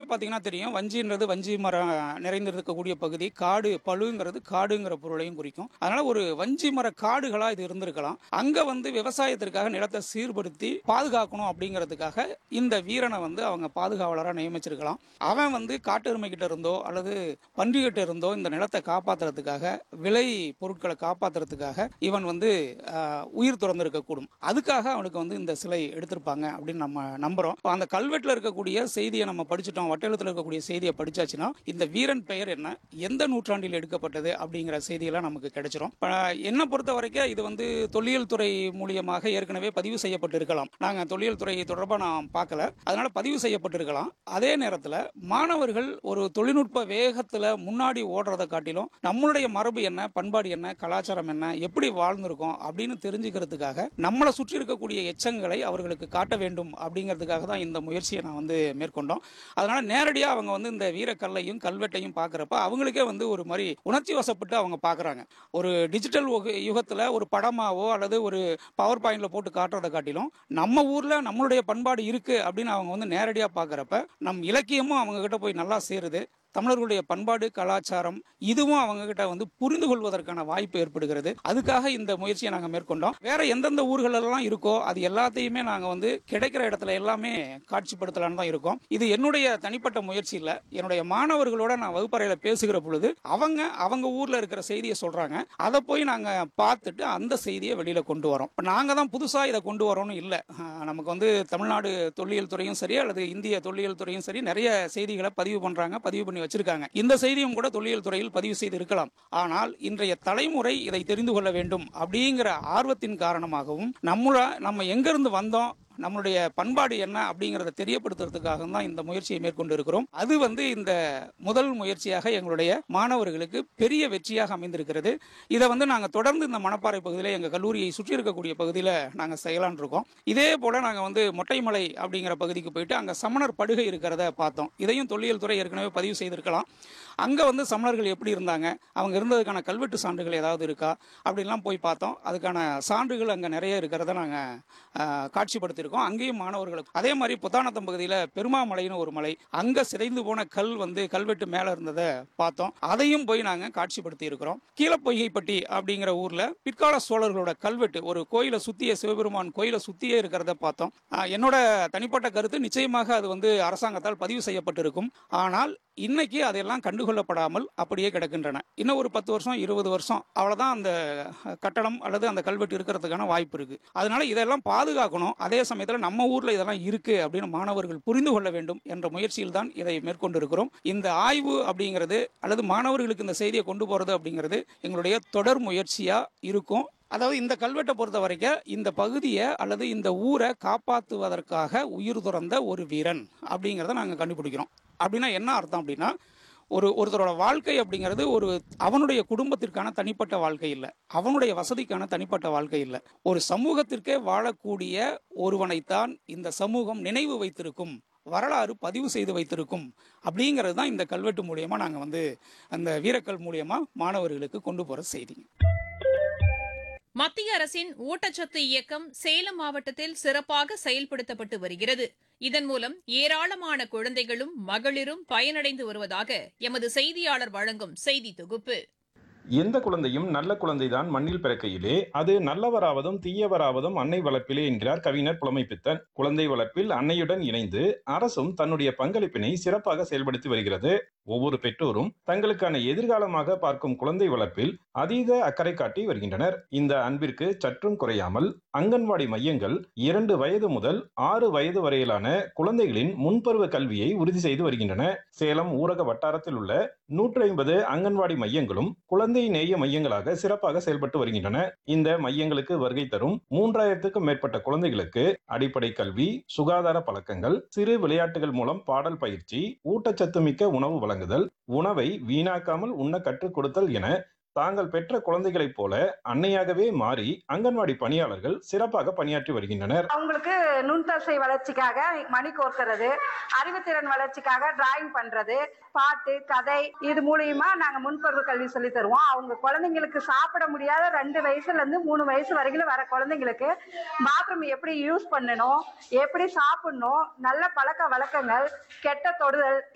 பார்த்தீங்கன்னா தெரியும் வஞ்சின்றது வஞ்சி மரம் நிறைந்திருக்கக்கூடிய பகுதி காடு பழுங்கிறது காடுங்கிற பொருளையும் குறிக்கும் அதனால ஒரு வஞ்சி மர காடுகளா இது இருந்திருக்கலாம் அங்க வந்து விவசாயத்திற்காக நிலத்தை சீர்படுத்தி பாதுகாக்கணும் அப்படிங்கிறதுக்காக இந்த வீரனை வந்து அவங்க பாதுகாவலராக நியமிச்சிருக்கலாம் அவன் வந்து காட்டெருமை கிட்ட இருந்தோ அல்லது பன்றி கிட்ட இருந்தோ இந்த நிலத்தை காப்பாத்துறதுக்காக விலை பொருட்களை காப்பாத்துறதுக்காக இவன் வந்து ஆஹ், உயிர் துறந்திருக்கக்கூடும் அதுக்காக அவனுக்கு வந்து இந்த சிலை எடுத்திருப்பாங்க அப்படின்னு நம்ம நம்புறோம் இப்ப அந்த கல்வெட்டுல இருக்கக்கூடிய செய்தியை நம்ம படிச்சுட்டோம் வட்டெழுத்துல இருக்கக்கூடிய செய்தியை படிச்சாச்சுன்னா இந்த வீரன் பெயர் என்ன எந்த நூற்றாண்டில் எடுக்கப்பட்டது அப்படிங்கிற செய்தியெல்லாம் நமக்கு கிடைச்சிரும் இப்ப என்ன பொறுத்த வரைக்கும் இது வந்து தொல்லியல் துறை மூலியமாக ஏற்கனவே பதிவு செய்யப்பட்டிருக்கலாம் நாங்க தொல்லியல் துறை தொடர்பாக நான் பார்க்கல அதனால பதிவு செய்யப்பட்டிருக்கலாம் அதே நேரத்துல மாணவர்கள் ஒரு தொழில்நுட்ப வேகத்துல முன்னாடி ஓடுறதை காட்டிலும் நம்மளுடைய மரபு என்ன பண்பாடு என்ன கலாச்சாரம் என்ன எப்படி வாழ்ந்திருக்கோம் அப்படின்னு தெரிஞ்சுக்கிறதுக்காக நம்மளை சுற்றி இருக்கக்கூடிய எச்சங்களை அவர்களுக்கு காட்ட வேண்டும் அப்படிங்கிறதுக்காக தான் இந்த முயற்சியை நான் வந்து மேற்கொண்டோம் அதனால நேரடியாக அவங்க வந்து இந்த வீரக்கல்லையும் கல்வெட்டையும் பார்க்குறப்ப அவங்களுக்கே வந்து ஒரு மாதிரி உணர்ச்சி வசப்பட்டு அவங்க பார்க்குறாங்க ஒரு டிஜிட்டல் யுகத்தில் ஒரு படமாவோ அல்லது ஒரு பவர் பாயிண்ட்ல போட்டு காட்டுறதை காட்டிலும் நம்ம ஊரில் நம்மளுடைய பண்பாடு இருக்கு அப்படின்னு அவங்க வந்து நேரடியாக பார்க்குறப்ப நம் இலக்கியமும் அவங்க கிட்ட போய் நல்லா சேருது தமிழர்களுடைய பண்பாடு கலாச்சாரம் இதுவும் அவங்க கிட்ட வந்து புரிந்து கொள்வதற்கான வாய்ப்பு ஏற்படுகிறது அதுக்காக இந்த முயற்சியை நாங்கள் மேற்கொண்டோம் வேற எந்தெந்த ஊர்கள் எல்லாம் இருக்கோ அது எல்லாத்தையுமே நாங்கள் வந்து கிடைக்கிற இடத்துல எல்லாமே காட்சிப்படுத்தலான்னு தான் இருக்கோம் இது என்னுடைய தனிப்பட்ட முயற்சி இல்லை என்னுடைய மாணவர்களோட நான் வகுப்பறையில் பேசுகிற பொழுது அவங்க அவங்க ஊர்ல இருக்கிற செய்தியை சொல்றாங்க அதை போய் நாங்க பார்த்துட்டு அந்த செய்தியை வெளியில கொண்டு வரோம் இப்போ நாங்க தான் புதுசா இதை கொண்டு வரோம்னு இல்லை ஆஹ் நமக்கு வந்து தமிழ்நாடு தொல்லியல் துறையும் சரி அல்லது இந்திய தொல்லியல் துறையும் சரி நிறைய செய்திகளை பதிவு பண்றாங்க பதிவு பண்ணி வச்சிருக்காங்க இந்த செய்தியும் கூட தொல்லியல் துறையில் பதிவு செய்து இருக்கலாம் ஆனால் இன்றைய தலைமுறை இதை தெரிந்து கொள்ள வேண்டும் அப்படிங்கிற ஆர்வத்தின் காரணமாகவும் நம்மள நம்ம எங்கிருந்து வந்தோம் நம்மளுடைய பண்பாடு என்ன அப்படிங்கிறத தெரியப்படுத்துறதுக்காக தான் இந்த முயற்சியை மேற்கொண்டு இருக்கிறோம் அது வந்து இந்த முதல் முயற்சியாக எங்களுடைய மாணவர்களுக்கு பெரிய வெற்றியாக அமைந்திருக்கிறது இதை வந்து நாங்கள் தொடர்ந்து இந்த மணப்பாறை பகுதியில் எங்கள் கல்லூரியை சுற்றி இருக்கக்கூடிய பகுதியில் நாங்கள் செய்யலான் இருக்கோம் இதே போல நாங்கள் வந்து மொட்டைமலை அப்படிங்கிற பகுதிக்கு போயிட்டு அங்கே சமணர் படுகை இருக்கிறத பார்த்தோம் இதையும் தொல்லியல் துறை ஏற்கனவே பதிவு செய்திருக்கலாம் அங்கே வந்து சமணர்கள் எப்படி இருந்தாங்க அவங்க இருந்ததுக்கான கல்வெட்டு சான்றுகள் ஏதாவது இருக்கா அப்படின்லாம் போய் பார்த்தோம் அதுக்கான சான்றுகள் அங்கே நிறைய இருக்கிறத நாங்கள் காட்சிப்படுத்தியிருக்கோம் அங்கேயும் மாணவர்களுக்கு அதே மாதிரி புத்தானத்தம் பகுதியில் பெருமாமலைன்னு ஒரு மலை அங்கே சிதைந்து போன கல் வந்து கல்வெட்டு மேலே இருந்ததை பார்த்தோம் அதையும் போய் நாங்கள் காட்சிப்படுத்தி இருக்கிறோம் கீழப்பொய்கைப்பட்டி அப்படிங்கிற ஊரில் பிற்கால சோழர்களோட கல்வெட்டு ஒரு கோயிலை சுற்றிய சிவபெருமான் கோயிலை சுற்றியே இருக்கிறத பார்த்தோம் ஆஹ் என்னோட தனிப்பட்ட கருத்து நிச்சயமாக அது வந்து அரசாங்கத்தால் பதிவு செய்யப்பட்டிருக்கும் ஆனால் இன்னைக்கு அதெல்லாம் கண்டுகொள்ளப்படாமல் அப்படியே கிடக்கின்றன இன்னும் ஒரு பத்து வருஷம் இருபது வருஷம் அவ்வளவுதான் அந்த கட்டடம் அல்லது அந்த கல்வெட்டு இருக்கிறதுக்கான வாய்ப்பு இருக்கு அதனால இதெல்லாம் பாதுகாக்கணும் அதே சமயத்தில் நம்ம ஊர்ல இதெல்லாம் இருக்கு அப்படின்னு மாணவர்கள் புரிந்து கொள்ள வேண்டும் என்ற முயற்சியில் தான் இதை மேற்கொண்டு இருக்கிறோம் இந்த ஆய்வு அப்படிங்கிறது அல்லது மாணவர்களுக்கு இந்த செய்தியை கொண்டு போறது அப்படிங்கிறது எங்களுடைய தொடர் முயற்சியா இருக்கும் அதாவது இந்த கல்வெட்டை பொறுத்த வரைக்கும் இந்த பகுதியை அல்லது இந்த ஊரை காப்பாற்றுவதற்காக உயிர் துறந்த ஒரு வீரன் அப்படிங்கிறத நாங்கள் கண்டுபிடிக்கிறோம் அப்படின்னா என்ன அர்த்தம் அப்படின்னா ஒரு ஒருத்தரோட வாழ்க்கை அப்படிங்கிறது ஒரு அவனுடைய குடும்பத்திற்கான தனிப்பட்ட வாழ்க்கை இல்லை அவனுடைய வசதிக்கான தனிப்பட்ட வாழ்க்கை இல்லை ஒரு சமூகத்திற்கே வாழக்கூடிய ஒருவனைத்தான் இந்த சமூகம் நினைவு வைத்திருக்கும் வரலாறு பதிவு செய்து வைத்திருக்கும் அப்படிங்கிறது தான் இந்த கல்வெட்டு மூலியமா நாங்கள் வந்து அந்த வீரக்கல் மூலியமா மாணவர்களுக்கு கொண்டு போகிற செய்திங்க மத்திய அரசின் ஊட்டச்சத்து இயக்கம் சேலம் மாவட்டத்தில் சிறப்பாக செயல்படுத்தப்பட்டு வருகிறது இதன் மூலம் ஏராளமான குழந்தைகளும் மகளிரும் பயனடைந்து வருவதாக எமது செய்தியாளர் வழங்கும் செய்தி தொகுப்பு எந்த குழந்தையும் நல்ல குழந்தைதான் மண்ணில் பிறக்கையிலே அது நல்லவராவதும் தீயவராவதும் அன்னை வளர்ப்பிலே என்கிறார் கவிஞர் புலமைப்பித்தன் குழந்தை வளர்ப்பில் அன்னையுடன் இணைந்து அரசும் தன்னுடைய பங்களிப்பினை சிறப்பாக செயல்படுத்தி வருகிறது ஒவ்வொரு பெற்றோரும் தங்களுக்கான எதிர்காலமாக பார்க்கும் குழந்தை வளர்ப்பில் அதீத அக்கறை காட்டி வருகின்றனர் இந்த அன்பிற்கு சற்றும் குறையாமல் அங்கன்வாடி மையங்கள் இரண்டு வயது முதல் ஆறு வயது வரையிலான குழந்தைகளின் முன்பருவ கல்வியை உறுதி செய்து வருகின்றன சேலம் ஊரக வட்டாரத்தில் உள்ள நூற்றி ஐம்பது அங்கன்வாடி மையங்களும் குழந்தை நேய மையங்களாக சிறப்பாக செயல்பட்டு வருகின்றன இந்த மையங்களுக்கு வருகை தரும் மூன்றாயிரத்துக்கும் மேற்பட்ட குழந்தைகளுக்கு அடிப்படை கல்வி சுகாதார பழக்கங்கள் சிறு விளையாட்டுகள் மூலம் பாடல் பயிற்சி ஊட்டச்சத்து மிக்க உணவு வழங்குதல் உணவை வீணாக்காமல் உண்ண கற்றுக் கொடுத்தல் என தாங்கள் பெற்ற குழந்தைகளைப் போல அன்னையாகவே மாறி அங்கன்வாடி பணியாளர்கள் சிறப்பாக பணியாற்றி வருகின்றனர் அவங்களுக்கு நுண்தசை வளர்ச்சிக்காக மணி கோர்க்கிறது அறிவுத்திறன் வளர்ச்சிக்காக டிராயிங் பண்றது பாட்டு கதை இது மூலியமா நாங்க முன்பருவ கல்வி சொல்லி தருவோம் அவங்க குழந்தைங்களுக்கு சாப்பிட முடியாத ரெண்டு வயசுல இருந்து மூணு வயசு வரைக்கும் வர குழந்தைங்களுக்கு பாத்ரூம் எப்படி யூஸ் பண்ணணும் எப்படி சாப்பிடணும் நல்ல பழக்க வழக்கங்கள் கெட்ட தொடுதல்